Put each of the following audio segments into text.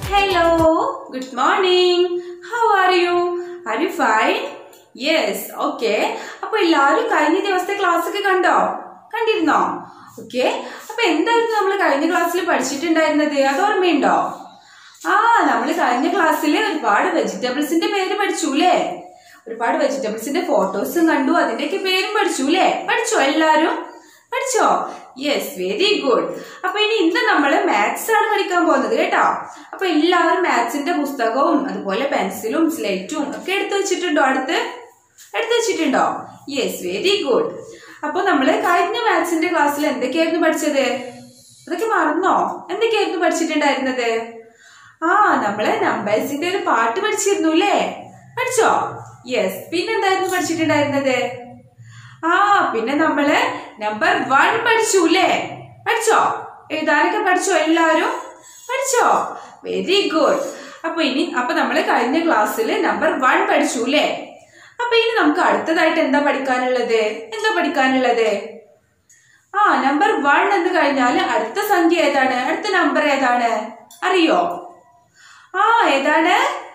Hello, good morning. How are you? Are you fine? Yes, okay. അപ്പൊ എല്ലാവരും കഴിഞ്ഞ ദിവസത്തെ ക്ലാസ് ഒക്കെ കണ്ടോ കണ്ടിരുന്നോ ഓക്കെ അപ്പൊ എന്തായിരുന്നു നമ്മൾ കഴിഞ്ഞ ക്ലാസ്സിൽ പഠിച്ചിട്ടുണ്ടായിരുന്നത് അത് ഓർമ്മയുണ്ടോ ആ നമ്മൾ കഴിഞ്ഞ ക്ലാസ്സിൽ ഒരുപാട് വെജിറ്റബിൾസിന്റെ പേര് പഠിച്ചു അല്ലേ ഒരുപാട് വെജിറ്റബിൾസിന്റെ ഫോട്ടോസും കണ്ടു അതിന്റെയൊക്കെ പേരും പഠിച്ചു അല്ലേ പഠിച്ചോ എല്ലാരും പഠിച്ചോ യെസ് വെരി ഗുഡ് അപ്പൊ ഇനി ഇന്ന് നമ്മൾ മാത്സ് ആണ് പഠിക്കാൻ പോകുന്നത് കേട്ടോ അപ്പൊ എല്ലാവരും മാത്സിന്റെ പുസ്തകവും അതുപോലെ പെൻസിലും സ്ലേറ്റും ഒക്കെ എടുത്തു വെച്ചിട്ടുണ്ടോ അടുത്ത് എടുത്തു വെച്ചിട്ടുണ്ടോ യെസ് വെരി ഗുഡ് അപ്പൊ നമ്മള് കഴിഞ്ഞ മാത്സിന്റെ ക്ലാസ്സിൽ എന്തൊക്കെയായിരുന്നു പഠിച്ചത് അതൊക്കെ മറന്നോ എന്തൊക്കെയായിരുന്നു പഠിച്ചിട്ടുണ്ടായിരുന്നത് ആ നമ്മള് നമ്പേഴ്സിന്റെ ഒരു പാട്ട് പഠിച്ചിരുന്നു അല്ലേ പഠിച്ചോ യെസ് പിന്നെന്തായിരുന്നു പഠിച്ചിട്ടുണ്ടായിരുന്നത് ആ പിന്നെ നമ്മള് നമ്പർ വൺ പഠിച്ചു അല്ലേ പഠിച്ചോ എഴുതാനൊക്കെ പഠിച്ചോ എല്ലാവരും പഠിച്ചോ വെരി ഗുഡ് അപ്പൊ ഇനി അപ്പൊ നമ്മള് കഴിഞ്ഞ ക്ലാസ്സിൽ നമ്പർ വൺ പഠിച്ചു അല്ലേ അപ്പൊ ഇനി നമുക്ക് അടുത്തതായിട്ട് എന്താ പഠിക്കാനുള്ളത് എന്താ പഠിക്കാനുള്ളത് ആ നമ്പർ വൺ എന്ന് കഴിഞ്ഞാൽ അടുത്ത സംഖ്യ ഏതാണ് അടുത്ത നമ്പർ ഏതാണ് അറിയോ ആ ഏതാണ്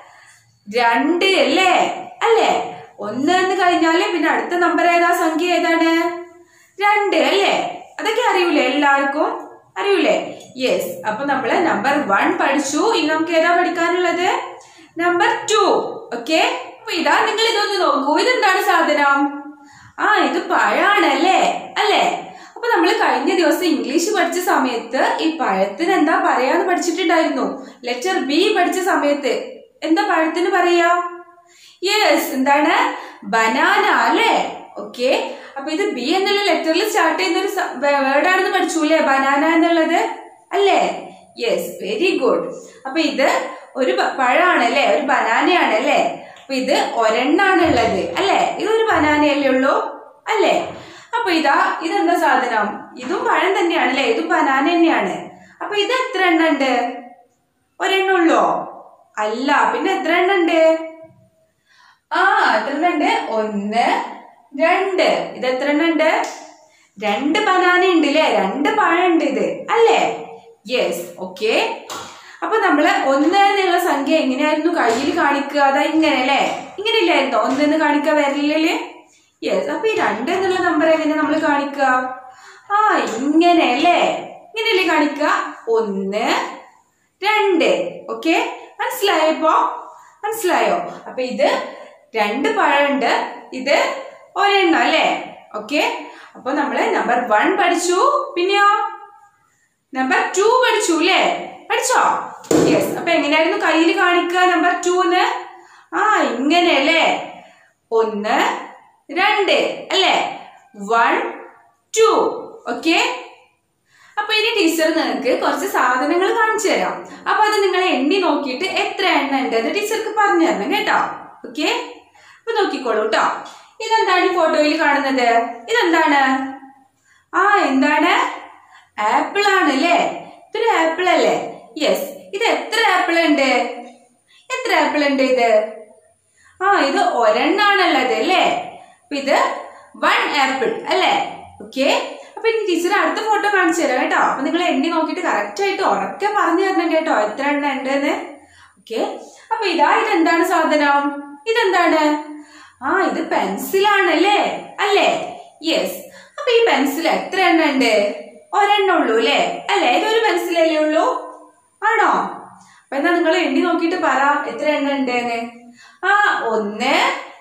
രണ്ട് അല്ലേ അല്ലേ ഒന്ന് എന്ന് കഴിഞ്ഞാല് പിന്നെ അടുത്ത നമ്പർ ഏതാ സംഖ്യ ഏതാണ് രണ്ട് അല്ലേ അതൊക്കെ അറിയൂലേ എല്ലാവർക്കും അറിയൂലേ യെസ് അപ്പൊ നമ്മള് നമ്പർ വൺ പഠിച്ചു ഇനി നമുക്ക് ഏതാ പഠിക്കാനുള്ളത് നമ്പർ ടു ഓക്കെ അപ്പൊ ഇതാ നിങ്ങൾ ഇതൊന്ന് നോക്കൂ ഇതെന്താണ് സാധനം ആ ഇത് പഴാണ് അല്ലേ അല്ലേ അപ്പൊ നമ്മൾ കഴിഞ്ഞ ദിവസം ഇംഗ്ലീഷ് പഠിച്ച സമയത്ത് ഈ പഴത്തിന് എന്താ പറയാന്ന് പഠിച്ചിട്ടുണ്ടായിരുന്നു ലെറ്റർ ബി പഠിച്ച സമയത്ത് എന്താ പഴത്തിന് പറയാ യെസ് എന്താണ് ബനാന അല്ലേ ഓക്കെ അപ്പൊ ഇത് ബി എന്നുള്ള ലെറ്ററിൽ സ്റ്റാർട്ട് ചെയ്യുന്ന ഒരു വേർഡ് ആണെന്ന് പഠിച്ചു അല്ലേ ബനാന എന്നുള്ളത് അല്ലേ യെസ് വെരി ഗുഡ് അപ്പൊ ഇത് ഒരു പ- പഴമാണ് ഒരു ബനാനയാണ് അല്ലേ അപ്പൊ ഇത് ഒരെണ്ണാണ് ഉള്ളത് അല്ലേ ഇതൊരു ബനാനയല്ലേ ഉള്ളൂ അല്ലേ അപ്പൊ ഇതാ ഇതെന്താ സാധനം ഇതും പഴം തന്നെയാണ് അല്ലേ ഇതും ബനാന തന്നെയാണ് അപ്പൊ ഇത് എത്ര എണ്ണ ഉണ്ട് ഒരെണ്ണം ഉള്ളോ അല്ല പിന്നെ എത്ര എണ്ണ ഉണ്ട് ആ എത്ര എണ്ണം ഉണ്ട് ഒന്ന് രണ്ട് ഇത് എത്ര എണ്ണം ഉണ്ട് രണ്ട് ബനാന ഉണ്ട് അല്ലേ രണ്ട് പഴം ഉണ്ട് ഇത് അല്ലേ യെസ് ഓക്കെ അപ്പൊ നമ്മള് ഒന്ന് എന്നുള്ള സംഖ്യ എങ്ങനെയായിരുന്നു കയ്യിൽ കാണിക്കുക അതാ ഇങ്ങനെ അല്ലേ ഇങ്ങനെ ഇല്ലായിരുന്നോ ഒന്ന് എന്ന് കാണിക്കുക വരില്ലല്ലേ യെസ് അപ്പൊ ഈ രണ്ട് എന്നുള്ള നമ്പർ എങ്ങനെ നമ്മൾ കാണിക്കുക ആ ഇങ്ങനെ അല്ലേ ഇങ്ങനെയല്ലേ കാണിക്കുക ഒന്ന് രണ്ട് ഓക്കെ മനസ്സിലായോ ഇപ്പോ മനസ്സിലായോ അപ്പൊ ഇത് രണ്ട് പഴമുണ്ട് ഇത് ഒരെണ്ണം അല്ലേ ഓക്കെ അപ്പൊ നമ്മള് നമ്പർ വൺ പഠിച്ചു പിന്നെയോ നമ്പർ ടു പഠിച്ചു അല്ലേ പഠിച്ചോ യെസ് അപ്പൊ എങ്ങനെയായിരുന്നു കയ്യിൽ കാണിക്കുക നമ്പർ ടൂന്ന് ആ ഇങ്ങനെ അല്ലേ ഒന്ന് രണ്ട് അല്ലേ വൺ ടു ഓക്കെ അപ്പൊ ഇനി ടീച്ചർ നിങ്ങൾക്ക് കുറച്ച് സാധനങ്ങൾ കാണിച്ചു തരാം അപ്പൊ അത് നിങ്ങൾ എണ്ണി നോക്കിയിട്ട് എത്ര എണ്ണ ഉണ്ട് എന്ന് ടീച്ചർക്ക് പറഞ്ഞു തരണം കേട്ടോ ഓക്കെ അപ്പൊ നോക്കിക്കോളൂ കേട്ടോ ഇതെന്താണ് ഈ ഫോട്ടോയിൽ കാണുന്നത് ഇതെന്താണ് ആ എന്താണ് ആപ്പിൾ ആണ് അല്ലേ ഇതൊരു ആപ്പിൾ അല്ലേ യെസ് ഇത് എത്ര ആപ്പിൾ ഉണ്ട് എത്ര ആപ്പിൾ ഉണ്ട് ഇത് ആ ഇത് ഒരെണ്ണാണുള്ളത് അല്ലേ അപ്പൊ ഇത് വൺ ആപ്പിൾ അല്ലേ ഓക്കെ അപ്പൊ ഇനി ടീച്ചർ അടുത്ത ഫോട്ടോ കാണിച്ചു തരാം കേട്ടോ അപ്പൊ നിങ്ങൾ എണ്ണി നോക്കിയിട്ട് കറക്റ്റ് ആയിട്ട് ഉറക്കെ പറഞ്ഞു തരണം കേട്ടോ എത്ര എണ്ണ ഉണ്ടെന്ന് ഓക്കെ അപ്പൊ ഇതാ ഇതെന്താണ് സാധനം ഇതെന്താണ് ആ ഇത് പെൻസിലാണ് അല്ലേ അല്ലേ യെസ് അപ്പൊ ഈ പെൻസിൽ എത്ര എണ്ണ ഉണ്ട് ഒരെണ്ണം ഉള്ളൂ അല്ലേ അല്ലേ ഇതൊരു പെൻസിലല്ലേ ഉള്ളൂ ആണോ അപ്പൊ എന്നാ നിങ്ങൾ എണ്ണി നോക്കിയിട്ട് പറ എത്ര എണ്ണ ഉണ്ടെന്ന് ആ ഒന്ന്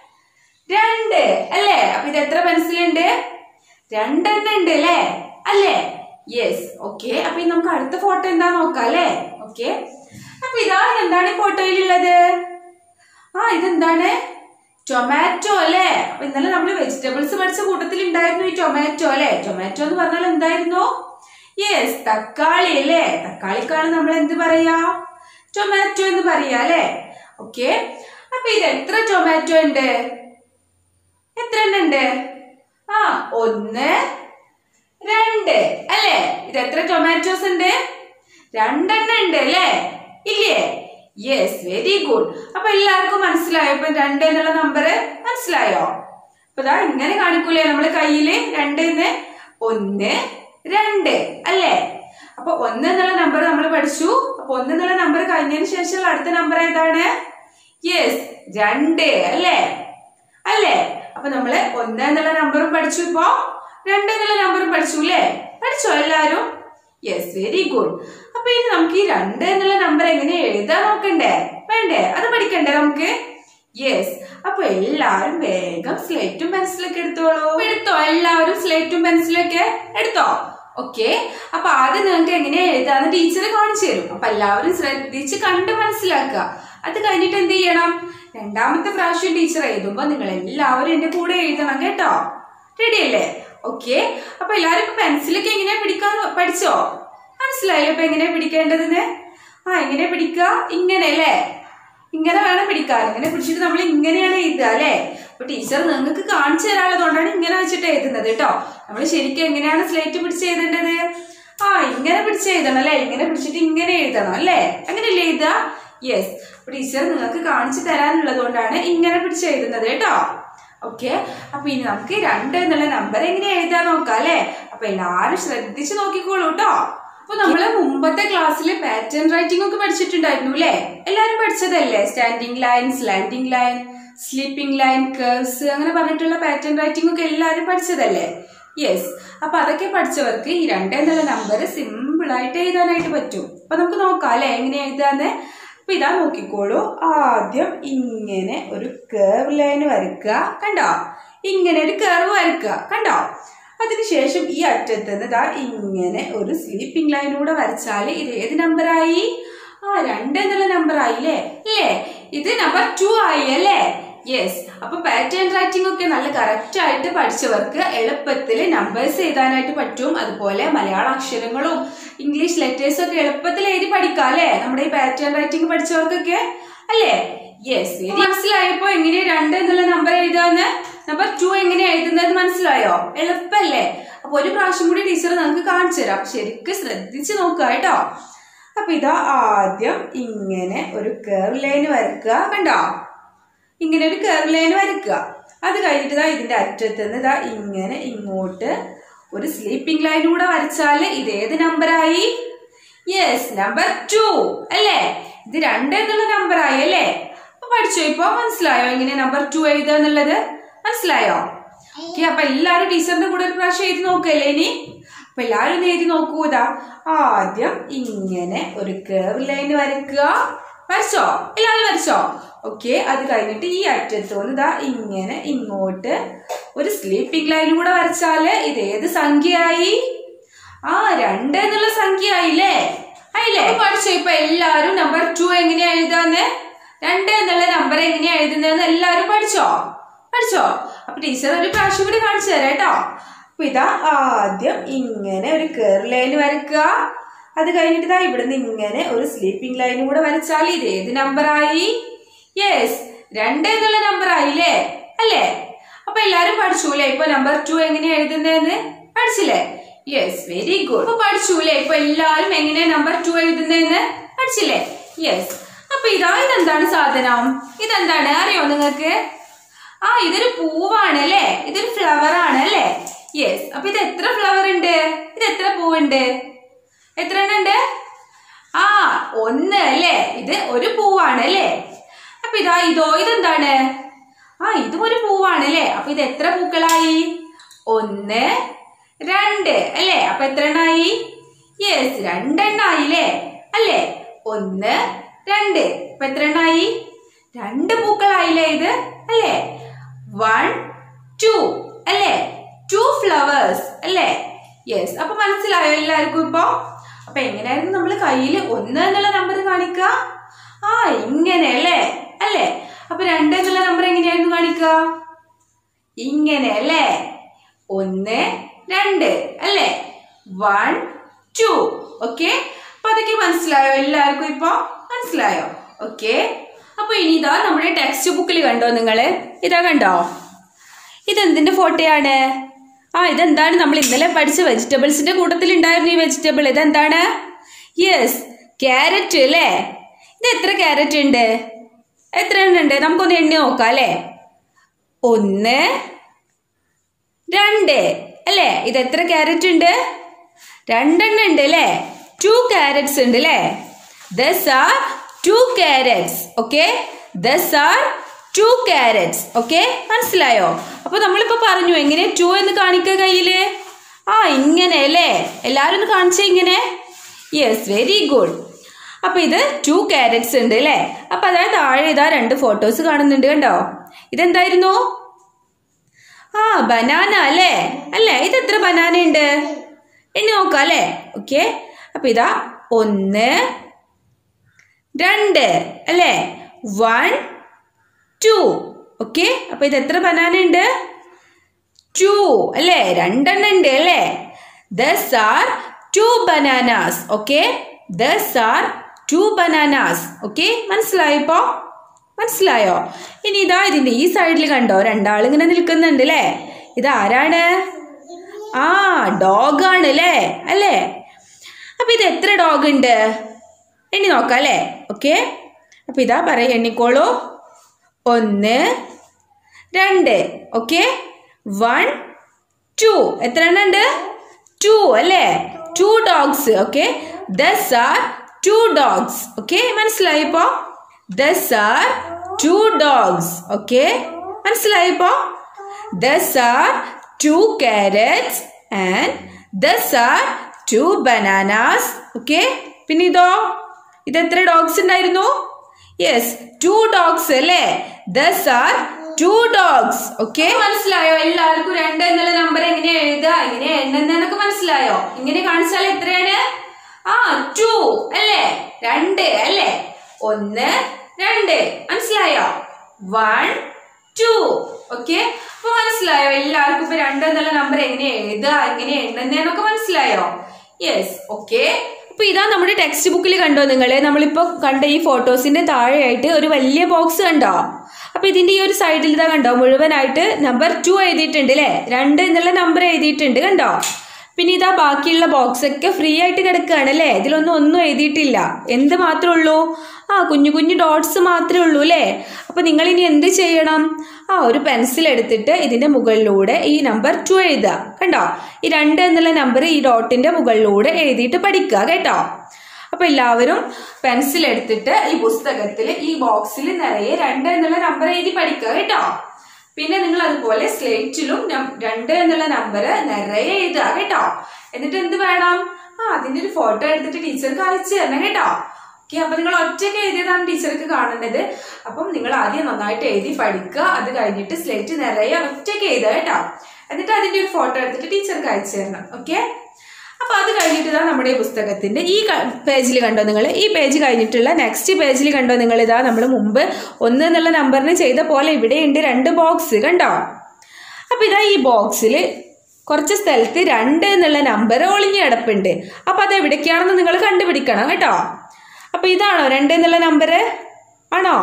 രണ്ട് അല്ലേ അപ്പൊ ഇത് എത്ര പെൻസിൽ ഉണ്ട് രണ്ടെണ്ണം ഉണ്ട് അല്ലേ അല്ലേ യെസ് ഓക്കെ അപ്പൊ ഇനി നമുക്ക് അടുത്ത ഫോട്ടോ എന്താ നോക്കാം അല്ലേ ഓക്കെ അപ്പൊ ഇതാ എന്താണ് ഈ ഫോട്ടോയിലുള്ളത് ആ ഇതെന്താണ് ടൊമാറ്റോ അല്ലേ അപ്പൊ ഇന്നലെ നമ്മൾ വെജിറ്റബിൾസ് പഠിച്ച കൂട്ടത്തിൽ ഉണ്ടായിരുന്നു ഈ ടൊമാറ്റോ അല്ലേ ടൊമാറ്റോ എന്ന് പറഞ്ഞാൽ എന്തായിരുന്നു യെസ് തക്കാളി അല്ലേ തക്കാളിക്കാണ് നമ്മൾ എന്ത് പറയാ ടൊമാറ്റോ എന്ന് പറയാ അല്ലേ ഓക്കെ അപ്പൊ ഇത് എത്ര ടൊമാറ്റോ ഉണ്ട് എത്ര എണ്ണം ഉണ്ട് ആ ഒന്ന് രണ്ട് അല്ലേ ഇത് എത്ര ടൊമാറ്റോസ് ഉണ്ട് രണ്ടെണ്ണം ഉണ്ട് അല്ലേ ഇല്ലേ യെസ് വെരി ഗുഡ് അപ്പൊ എല്ലാവർക്കും മനസ്സിലായോ ഇപ്പൊ രണ്ട് എന്നുള്ള നമ്പർ മനസ്സിലായോ അപ്പൊ ഇതാ ഇങ്ങനെ കാണിക്കൂലേ നമ്മള് കയ്യില് രണ്ട് ഒന്ന് രണ്ട് അല്ലേ അപ്പൊ ഒന്ന് എന്നുള്ള നമ്പർ നമ്മൾ പഠിച്ചു അപ്പൊ ഒന്ന് എന്നുള്ള നമ്പർ കഴിഞ്ഞതിന് ശേഷമുള്ള അടുത്ത നമ്പർ ഏതാണ് യെസ് രണ്ട് അല്ലേ അല്ലേ അപ്പൊ നമ്മള് ഒന്ന് എന്നുള്ള നമ്പറും പഠിച്ചു ഇപ്പോ രണ്ട് എന്നുള്ള നമ്പറും പഠിച്ചു അല്ലേ പഠിച്ചോ എല്ലാരും യെസ് വെരി ഗുഡ് അപ്പൊ ഇനി നമുക്ക് ഈ രണ്ട് എന്നുള്ള നമ്പർ എങ്ങനെ എഴുതാൻ നോക്കണ്ടേ വേണ്ടേ അത് പഠിക്കണ്ടേ നമുക്ക് യെസ് അപ്പൊ എല്ലാരും വേഗം സ്ലേറ്റും പെൻസിലൊക്കെ എടുത്തോളൂ അപ്പൊ എടുത്തോ എല്ലാവരും സ്ലേറ്റും പെൻസിലൊക്കെ എടുത്തോ ഓക്കെ അപ്പൊ ആദ്യം നിങ്ങൾക്ക് എങ്ങനെയാ എഴുതാന്ന് ടീച്ചർ കാണിച്ചു തരും അപ്പൊ എല്ലാവരും ശ്രദ്ധിച്ച് കണ്ട് മനസ്സിലാക്കുക അത് കഴിഞ്ഞിട്ട് എന്ത് ചെയ്യണം രണ്ടാമത്തെ പ്രാവശ്യം ടീച്ചർ എഴുതുമ്പോ നിങ്ങൾ എല്ലാവരും എന്റെ കൂടെ എഴുതണം കേട്ടോ റെഡി അല്ലേ ഓക്കെ അപ്പൊ എല്ലാവരും ഇപ്പൊ പെൻസിലൊക്കെ എങ്ങനെയാ പിടിക്കാൻ പഠിച്ചോ മനസ്സിലായല്ലോ ഇപ്പൊ എങ്ങനെയാ പിടിക്കേണ്ടതെന്ന് ആ എങ്ങനെയാ പിടിക്കുക ഇങ്ങനെ അല്ലേ ഇങ്ങനെ വേണം പിടിക്കാൻ ഇങ്ങനെ പിടിച്ചിട്ട് നമ്മൾ ഇങ്ങനെയാണ് എഴുതുക അല്ലേ അപ്പൊ ടീച്ചർ നിങ്ങൾക്ക് കാണിച്ചു തരാനുള്ളതുകൊണ്ടാണ് ഇങ്ങനെ വെച്ചിട്ട് എഴുതുന്നത് കേട്ടോ നമ്മൾ ശരിക്കും എങ്ങനെയാണ് സ്ലേറ്റ് പിടിച്ച് എഴുതേണ്ടത് ആ ഇങ്ങനെ പിടിച്ച് എഴുതണം അല്ലേ ഇങ്ങനെ പിടിച്ചിട്ട് ഇങ്ങനെ എഴുതണം അല്ലേ അങ്ങനെയല്ലേ എഴുതുക യെസ് അപ്പൊ ടീച്ചർ നിങ്ങൾക്ക് കാണിച്ചു തരാനുള്ളത് കൊണ്ടാണ് ഇങ്ങനെ പിടിച്ച് എഴുതുന്നത് കേട്ടോ ഓക്കെ അപ്പൊ ഇനി നമുക്ക് രണ്ട് എന്നുള്ള നമ്പർ എങ്ങനെ എഴുതാൻ നോക്കാം അല്ലേ അപ്പൊ എല്ലാരും ശ്രദ്ധിച്ച് നോക്കിക്കോളൂ കേട്ടോ അപ്പൊ നമ്മള് മുമ്പത്തെ ക്ലാസ്സിൽ പാറ്റേൺ റൈറ്റിംഗ് ഒക്കെ പഠിച്ചിട്ടുണ്ടായിരുന്നു അല്ലേ എല്ലാരും പഠിച്ചതല്ലേ standing line slanting line sleeping line curves അങ്ങനെ പറഞ്ഞിട്ടുള്ള പാറ്റേൺ റൈറ്റിംഗ് ഒക്കെ എല്ലാരും പഠിച്ചതല്ലേ യെസ് അപ്പൊ അതൊക്കെ പഠിച്ചവർക്ക് ഈ രണ്ട് എന്നുള്ള നമ്പർ സിമ്പിൾ ആയിട്ട് എഴുതാനായിട്ട് പറ്റും അപ്പൊ നമുക്ക് നോക്കാം അല്ലെ എങ്ങനെ എഴുതാന്ന് അപ്പൊ ഇതാ നോക്കിക്കോളൂ ആദ്യം ഇങ്ങനെ ഒരു കേർവ് ലൈൻ വരയ്ക്കുക കണ്ടോ ഇങ്ങനെ ഒരു കേർവ് വരയ്ക്കുക കണ്ടോ അതിനുശേഷം ഈ അറ്റത്ത് നിന്ന് ദാ ഇങ്ങനെ ഒരു സ്ലീപ്പിംഗ് ലൈനൂടെ വരച്ചാൽ ഇത് ഏത് നമ്പറായി ആ രണ്ട് എന്നുള്ള നമ്പർ ആയില്ലേ അല്ലേ ഇത് നമ്പർ ടു ആയി അല്ലേ യെസ് അപ്പൊ പാറ്റേൺ റൈറ്റിംഗ് ഒക്കെ നല്ല കറക്റ്റ് ആയിട്ട് പഠിച്ചവർക്ക് എളുപ്പത്തിൽ നമ്പേഴ്സ് എഴുതാനായിട്ട് പറ്റും അതുപോലെ മലയാള അക്ഷരങ്ങളും ഇംഗ്ലീഷ് ലെറ്റേഴ്സും ഒക്കെ എളുപ്പത്തിൽ എഴുതി പഠിക്കാം അല്ലേ നമ്മുടെ ഈ പാറ്റേൺ റൈറ്റിംഗ് പഠിച്ചവർക്കൊക്കെ അല്ലേ യെസ് മനസ്സിലായപ്പോ എങ്ങനെയാ രണ്ട് എന്നുള്ള നമ്പർ എഴുതാന്ന് നമ്പർ ടു എങ്ങനെയാ എഴുതുന്നത് മനസ്സിലായോ എളുപ്പല്ലേ അപ്പൊ ഒരു പ്രാവശ്യം കൂടി ടീച്ചർ നമുക്ക് കാണിച്ചു തരാം ശരിക്കും ശ്രദ്ധിച്ച് നോക്കുക കേട്ടോ അപ്പൊ ഇതാ ആദ്യം ഇങ്ങനെ ഒരു കേർവ് ലൈൻ വരക്കുക കണ്ടോ ഇങ്ങനെ ഒരു കേർവ് ലൈൻ വരക്കുക അത് കഴിഞ്ഞിട്ട് ഇതാ ഇതിന്റെ അറ്റത്ത് നിന്ന് ഇതാ ഇങ്ങനെ ഇങ്ങോട്ട് ഒരു സ്ലീപ്പിംഗ് ലൈൻ കൂടെ വരച്ചാൽ ഇത് ഏത് നമ്പറായി യെസ് നമ്പർ ടു അല്ലേ ഇത് രണ്ട് എന്നുള്ള നമ്പറായി അല്ലേ അപ്പൊ പഠിച്ചോ ഇപ്പൊ മനസ്സിലായോ എങ്ങനെ നമ്പർ ടു എഴുതുക എന്നുള്ളത് മനസ്സിലായോ ഓക്കെ അപ്പൊ എല്ലാരും ടീച്ചറിന്റെ കൂടെ ഒരു പ്രാവശ്യം എഴുതി നോക്കല്ലേ ഇനി അപ്പൊ എല്ലാരും ഒന്ന് എഴുതി നോക്കൂ ഇതാ ആദ്യം ഇങ്ങനെ ഒരു കേർവ് ലൈൻ വരയ്ക്കുക വരച്ചോ എല്ലാവരും വരച്ചോ ഓക്കെ അത് കഴിഞ്ഞിട്ട് ഈ അറ്റത്ത് നിന്ന് ഇതാ ഇങ്ങനെ ഇങ്ങോട്ട് ഒരു സ്ലീപ്പിംഗ് ലൈൻ കൂടെ വരച്ചാല് ഇത് ഏത് സംഖ്യയായി ആ രണ്ട് എന്നുള്ള സംഖ്യ ആയില്ലേ ആയില്ലേ അപ്പൊ പഠിച്ചോ ഇപ്പൊ എല്ലാരും നമ്പർ ടു എങ്ങനെയാ എഴുതാന്ന് രണ്ട് എന്നുള്ള നമ്പർ എങ്ങനെയാ എഴുതുന്നതെന്ന് എല്ലാരും പഠിച്ചോ പഠിച്ചോ അപ്പൊ ടീച്ചർ ഒരു പ്രാവശ്യം കൂടി കാണിച്ചു തരാം കേട്ടോ അപ്പൊ ഇതാ ആദ്യം ഇങ്ങനെ ഒരു കേർ ലൈൻ വരയ്ക്കുക അത് കഴിഞ്ഞിട്ട് ഇതാ ഇവിടുന്ന് ഇങ്ങനെ ഒരു സ്ലീപ്പിംഗ് ലൈൻ കൂടെ വരച്ചാൽ ഇത് ഏത് നമ്പറായി യെസ് രണ്ട് എന്നുള്ള നമ്പർ ആയില്ലേ അല്ലേ അപ്പൊ എല്ലാരും പഠിച്ചൂലേ ഇപ്പൊ നമ്പർ ടു എങ്ങനെയാ എഴുതുന്നതെന്ന് പഠിച്ചില്ലേ യെസ് വെരി ഗുഡ് അപ്പൊ പഠിച്ചൂലേ ഇപ്പൊ എല്ലാരും എങ്ങനെയാ നമ്പർ ടു എഴുതുന്നതെന്ന് പഠിച്ചില്ലേ യെസ് അപ്പൊ ഇതാ ഇതെന്താണ് സാധനം ഇതെന്താണ് അറിയോ നിങ്ങൾക്ക് ആ ഇതൊരു പൂവാണ് അല്ലേ ഇതൊരു ഫ്ലവർ ആണ് അല്ലേ യെസ് അപ്പൊ ഇത് എത്ര ഫ്ലവർ ഉണ്ട് ഇത് എത്ര പൂവുണ്ട് എത്ര എണ്ണം ഉണ്ട് ആ ഒന്ന് അല്ലേ ഇത് ഒരു പൂവാണ് അല്ലേ അപ്പൊ ഇതാ ഇതോ ഇതെന്താണ് ആ ഇതും ഒരു പൂവാണ് അല്ലേ അപ്പൊ ഇത് എത്ര പൂക്കളായി ഒന്ന് രണ്ട് അല്ലേ അപ്പൊ എത്ര എണ്ണായി യെസ് രണ്ടെണ്ണായി അല്ലേ അല്ലേ ഒന്ന് രണ്ട് അപ്പൊ എത്ര എണ്ണായി രണ്ട് പൂക്കളായില്ലേ ഇത് അല്ലേ വൺ ടു അല്ലേ ടു ഫ്ലവേഴ്സ് അല്ലേ യെസ് അപ്പൊ മനസ്സിലായോ എല്ലാവർക്കും ഇപ്പൊ അപ്പൊ എങ്ങനെയായിരുന്നു നമ്മൾ കയ്യിൽ ഒന്ന് എന്നുള്ള നമ്പർ കാണിക്കുക ആ ഇങ്ങനെ അല്ലേ അല്ലേ അപ്പൊ രണ്ട് എന്നുള്ള നമ്പർ എങ്ങനെയായിരുന്നു കാണിക്കുക ഇങ്ങനെ അല്ലേ ഒന്ന് രണ്ട് അല്ലേ വൺ ടു ഓക്കെ അപ്പൊ അതൊക്കെ മനസ്സിലായോ എല്ലാവർക്കും ഇപ്പൊ മനസ്സിലായോ ഓക്കെ അപ്പൊ ഇനി ഇതാ നമ്മുടെ ടെക്സ്റ്റ് ബുക്കിൽ കണ്ടോ നിങ്ങള് ഇതാ കണ്ടോ ഇതെന്തിന്റെ ഫോട്ടോയാണ് ആ ഇതെന്താണ് നമ്മൾ ഇന്നലെ പഠിച്ച വെജിറ്റബിൾസിന്റെ കൂട്ടത്തിൽ ഉണ്ടായിരുന്നു ഈ വെജിറ്റബിൾ ഇതെന്താണ് യെസ് ക്യാരറ്റ് അല്ലേ ഇത് എത്ര ക്യാരറ്റ് ഉണ്ട് എത്ര എണ്ണം ഉണ്ട് നമുക്കൊന്ന് എണ്ണി നോക്കാം അല്ലേ ഒന്ന് രണ്ട് അല്ലേ ഇത് എത്ര ക്യാരറ്റ് ഉണ്ട് രണ്ടെണ്ണം ഉണ്ട് അല്ലേ ടു ക്യാരറ്റ്സ് ഉണ്ട് അല്ലേ these are two carrots okay these are two carrots okay മനസ്സിലായോ അപ്പൊ നമ്മളിപ്പോ പറഞ്ഞു എങ്ങനെ ടു എന്ന് കാണിക്കുക കയ്യില് ആ ഇങ്ങനെ അല്ലേ എല്ലാവരും ഒന്ന് കാണിച്ചേ ഇങ്ങനെ യെസ് വെരി ഗുഡ് അപ്പൊ ഇത് ടു ക്യാരറ്റ്സ് ഉണ്ട് അല്ലേ അപ്പൊ അതായത് താഴെ ഇതാ രണ്ട് ഫോട്ടോസ് കാണുന്നുണ്ട് കണ്ടോ ഇതെന്തായിരുന്നു ആ ബനാന അല്ലേ അല്ലേ ഇത് എത്ര ബനാന ഉണ്ട് എണ്ണി നോക്കാം അല്ലേ ഓക്കെ അപ്പൊ ഇതാ ഒന്ന് രണ്ട് അല്ലേ വൺ ടു ഓക്കെ അപ്പൊ ഇത് എത്ര ബനാന ഉണ്ട് ടു അല്ലേ രണ്ടെണ്ണം ഉണ്ട് അല്ലേ these are two bananas okay these are two bananas okay മനസ്സിലായോ ഇപ്പോ മനസ്സിലായോ ഇനി ഇതാ ഇതിന്റെ ഈ സൈഡിൽ കണ്ടോ രണ്ടാൾ ഇങ്ങനെ നിൽക്കുന്നുണ്ട് അല്ലേ ഇത് ആരാണ് ആ ഡോഗ് ആണ് അല്ലേ അല്ലേ അപ്പൊ ഇത് എത്ര ഡോഗ് ഉണ്ട് എണ്ണി നോക്കാം അല്ലേ ഓക്കെ അപ്പൊ ഇതാ പറയ എണ്ണിക്കോളൂ ഒന്ന് രണ്ട് ഓക്കെ വൺ ടു എത്ര എണ്ണം ഉണ്ട് ടു അല്ലേ two dogs okay these are two dogs okay മനസ്സിലായിപ്പോ these are two dogs okay മനസ്സിലായിപ്പോ these are two carrots and these are two bananas okay പിന്നെ ഇതോ ഇത് എത്ര ഡോഗ്സ് ഉണ്ടായിരുന്നു യെസ് ടു ഡോഗ്സ് അല്ലേ these are two dogs okay മനസ്സിലായോ എല്ലാവർക്കും രണ്ട് എന്നുള്ള നമ്പർ എങ്ങനെയാ എഴുതുക എങ്ങനെ എണ്ണുന്നതൊക്കെ മനസ്സിലായോ ഇങ്ങനെ കാണിച്ചാൽ എത്രയാണ് ആ ടു അല്ലേ രണ്ട് അല്ലേ ഒന്ന് രണ്ട് മനസ്സിലായോ വൺ ടു ഓക്കെ അപ്പൊ മനസ്സിലായോ എല്ലാവർക്കും ഇപ്പൊ രണ്ട് എന്നുള്ള നമ്പർ എങ്ങനെ എഴുതുക എങ്ങനെ എണ്ണുന്നതൊക്കെ മനസ്സിലായോ യെസ് ഓക്കെ അപ്പൊ ഇതാ നമ്മുടെ ടെക്സ്റ്റ് ബുക്കിൽ കണ്ടോ നിങ്ങള് നമ്മളിപ്പോ കണ്ട ഈ ഫോട്ടോസിന്റെ താഴെയായിട്ട് ഒരു വലിയ ബോക്സ് കണ്ടോ അപ്പൊ ഇതിന്റെ ഈ ഒരു സൈഡിൽ ഇതാ കണ്ടോ മുഴുവനായിട്ട് നമ്പർ ടു എഴുതിയിട്ടുണ്ട് അല്ലേ രണ്ട് എന്നുള്ള നമ്പർ എഴുതിയിട്ടുണ്ട് കണ്ടോ പിന്നെ ഇതാ ബാക്കിയുള്ള ബോക്സ് ഒക്കെ ഫ്രീ ആയിട്ട് കിടക്കുകയാണ് അല്ലേ ഇതിലൊന്നും ഒന്നും എഴുതിയിട്ടില്ല എന്ത് മാത്രമേ ഉള്ളൂ ആ കുഞ്ഞു കുഞ്ഞു ഡോട്ട്സ് മാത്രമേ ഉള്ളൂ അല്ലേ അപ്പൊ നിങ്ങൾ ഇനി എന്ത് ചെയ്യണം ആ ഒരു പെൻസിൽ എടുത്തിട്ട് ഇതിന്റെ മുകളിലൂടെ ഈ നമ്പർ ടു എഴുതുക കണ്ടോ ഈ രണ്ട് എന്നുള്ള നമ്പർ ഈ ഡോട്ടിന്റെ മുകളിലൂടെ എഴുതിയിട്ട് പഠിക്കുക കേട്ടോ അപ്പൊ എല്ലാവരും പെൻസിൽ എടുത്തിട്ട് ഈ പുസ്തകത്തിൽ ഈ ബോക്സിൽ നിറയെ രണ്ട് എന്നുള്ള നമ്പർ എഴുതി പഠിക്കുക കേട്ടോ പിന്നെ നിങ്ങൾ അതുപോലെ സ്ലേറ്റിലും നം- രണ്ട് എന്നുള്ള നമ്പർ നിറയെ എഴുതുക കേട്ടോ എന്നിട്ട് എന്ത് വേണം ആ അതിന്റെ ഒരു ഫോട്ടോ എടുത്തിട്ട് ടീച്ചർക്ക് അയച്ചു തരണം കേട്ടോ ഓക്കെ അപ്പൊ നിങ്ങൾ ഒറ്റയ്ക്ക് എഴുതിയതാണ് ടീച്ചർക്ക് കാണേണ്ടത് അപ്പം നിങ്ങൾ ആദ്യം നന്നായിട്ട് എഴുതി പഠിക്കുക അത് കഴിഞ്ഞിട്ട് സ്ലേറ്റ് നിറയെ ഒറ്റയ്ക്ക് എഴുതുക കേട്ടോ എന്നിട്ട് അതിന്റെ ഒരു ഫോട്ടോ എടുത്തിട്ട് ടീച്ചർക്ക് അയച്ചു തരണം ഓക്കെ അപ്പൊ അത് കഴിഞ്ഞിട്ട് ഇതാ നമ്മുടെ ഈ പുസ്തകത്തിന്റെ ഈ പേജിൽ കണ്ടോ നിങ്ങൾ ഈ പേജ് കഴിഞ്ഞിട്ടുള്ള നെക്സ്റ്റ് പേജിൽ കണ്ടോ നിങ്ങൾ ഇതാ നമ്മൾ മുമ്പ് ഒന്ന് എന്നുള്ള നമ്പറിന് ചെയ്ത പോലെ ഇവിടെ ഉണ്ട് രണ്ട് ബോക്സ് കണ്ടോ അപ്പൊ ഇതാ ഈ ബോക്സിൽ കുറച്ച് സ്ഥലത്ത് രണ്ട് എന്നുള്ള നമ്പർ ഒളിഞ്ഞു കിടപ്പുണ്ട് അപ്പൊ അത് എവിടേക്കാണെന്ന് നിങ്ങൾ കണ്ടുപിടിക്കണം കേട്ടോ അപ്പൊ ഇതാണോ രണ്ട് എന്നുള്ള നമ്പർ ആണോ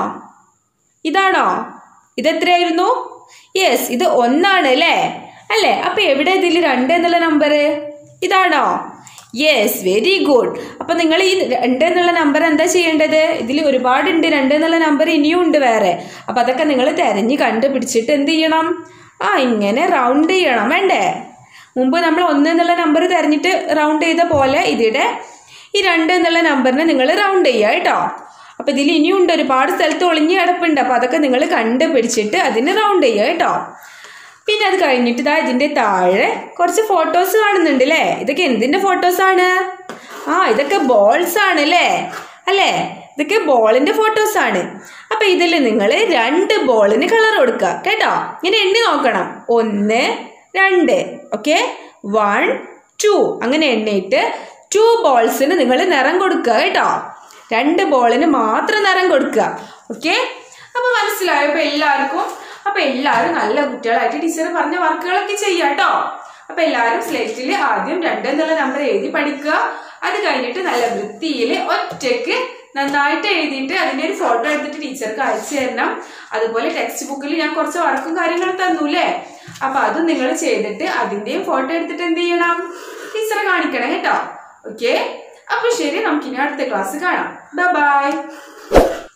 ഇതാണോ ഇതെത്രയായിരുന്നു യെസ് ഇത് ഒന്നാണ് അല്ലേ അല്ലേ അപ്പൊ എവിടെ ഇതിൽ രണ്ട് എന്നുള്ള നമ്പർ ഇതാണോ യെസ് വെരി ഗുഡ് അപ്പൊ നിങ്ങൾ ഈ രണ്ട് എന്നുള്ള നമ്പർ എന്താ ചെയ്യേണ്ടത് ഇതിൽ ഒരുപാടുണ്ട് രണ്ട് എന്നുള്ള നമ്പർ ഇനിയും ഉണ്ട് വേറെ അപ്പൊ അതൊക്കെ നിങ്ങൾ തെരഞ്ഞ് കണ്ടുപിടിച്ചിട്ട് എന്ത് ചെയ്യണം ആ ഇങ്ങനെ റൗണ്ട് ചെയ്യണം വേണ്ടേ മുമ്പ് നമ്മൾ ഒന്ന് എന്നുള്ള നമ്പർ തെരഞ്ഞിട്ട് റൗണ്ട് ചെയ്ത പോലെ ഇതിടെ ഈ രണ്ട് എന്നുള്ള നമ്പറിനെ നിങ്ങൾ റൗണ്ട് ചെയ്യുക കേട്ടോ അപ്പൊ ഇതിൽ ഇനിയും ഉണ്ട് ഒരുപാട് സ്ഥലത്ത് ഒളിഞ്ഞ് കിടപ്പുണ്ട് അപ്പൊ അതൊക്കെ നിങ്ങൾ കണ്ടുപിടിച്ചിട്ട് അതിന് റൗണ്ട് ചെയ്യുക കേട്ടോ പിന്നെ അത് കഴിഞ്ഞിട്ട് ഇതാ ഇതിന്റെ താഴെ കുറച്ച് ഫോട്ടോസ് കാണുന്നുണ്ട് അല്ലേ ഇതൊക്കെ എന്തിന്റെ ഫോട്ടോസ് ആണ് ആ ഇതൊക്കെ ബോൾസ് ആണ് അല്ലേ അല്ലേ ഇതൊക്കെ ബോളിന്റെ ഫോട്ടോസ് ആണ് അപ്പൊ ഇതിൽ നിങ്ങൾ രണ്ട് ബോളിന് കളർ കൊടുക്കുക കേട്ടോ ഇങ്ങനെ എണ്ണി നോക്കണം ഒന്ന് രണ്ട് ഓക്കെ വൺ ടു അങ്ങനെ എണ്ണിയിട്ട് ടു ബോൾസിന് നിങ്ങൾ നിറം കൊടുക്കുക കേട്ടോ രണ്ട് ബോളിന് മാത്രം നിറം കൊടുക്കുക ഓക്കെ അപ്പൊ മനസ്സിലായോ അപ്പൊ എല്ലാവർക്കും അപ്പൊ എല്ലാവരും നല്ല കുട്ടികളായിട്ട് ടീച്ചർ പറഞ്ഞ വർക്കുകളൊക്കെ ചെയ്യാം കേട്ടോ അപ്പൊ എല്ലാവരും സ്ലേറ്റിൽ ആദ്യം രണ്ട് എന്നുള്ള നമ്പർ എഴുതി പഠിക്കുക അത് കഴിഞ്ഞിട്ട് നല്ല വൃത്തിയിൽ ഒറ്റയ്ക്ക് നന്നായിട്ട് എഴുതിയിട്ട് അതിന്റെ ഒരു ഫോട്ടോ എടുത്തിട്ട് ടീച്ചർക്ക് അയച്ചു തരണം അതുപോലെ ടെക്സ്റ്റ് ബുക്കിൽ ഞാൻ കുറച്ച് വർക്കും കാര്യങ്ങളും തന്നൂല്ലേ അപ്പൊ അതും നിങ്ങൾ ചെയ്തിട്ട് അതിന്റെയും ഫോട്ടോ എടുത്തിട്ട് എന്ത് ചെയ്യണം ടീച്ചറെ കാണിക്കണം കേട്ടോ ഓക്കെ അപ്പൊ ശരി നമുക്കിനി അടുത്ത ക്ലാസ് കാണാം ബൈ